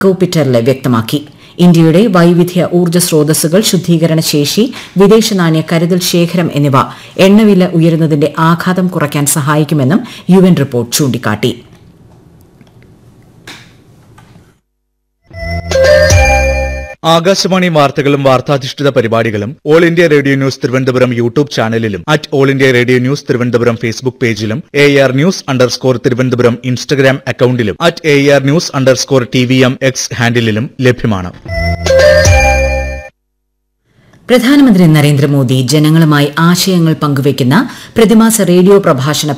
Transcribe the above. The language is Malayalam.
കൂപ്പിറ്ററിലെ വ്യക്തമാക്കി ഇന്ത്യയുടെ വൈവിധ്യ ഊർജ്ജ സ്രോതസ്സുകൾ ശുദ്ധീകരണ ശേഷി വിദേശ നാണ്യ കരുതൽ ശേഖരം എന്നിവ എണ്ണവില ഉയരുന്നതിന്റെ ആഘാതം കുറയ്ക്കാൻ സഹായിക്കുമെന്നും യു എൻ റിപ്പോർട്ട് ചൂണ്ടിക്കാട്ടി ആകാശവാണി വാർത്തകളും വാർത്താധിഷ്ഠിത പരിപാടികളും All India Radio news Thiruvananthapuram YouTube ചാനലിലും at All India Radio news Thiruvananthapuram Facebook പേജിലും A R news underscore Thiruvananthapuram Instagram അക്കൌണ്ടിലും at A R news underscore T V M X ഹാൻഡിലും ലഭ്യമാണ് പ്രധാനമന്ത്രി നരേന്ദ്രമോദി ജനങ്ങളുമായി ആശയങ്ങൾ പങ്കുവയ്ക്കുന്ന പ്രതിമാസ റേഡിയോ പ്രഭാഷണ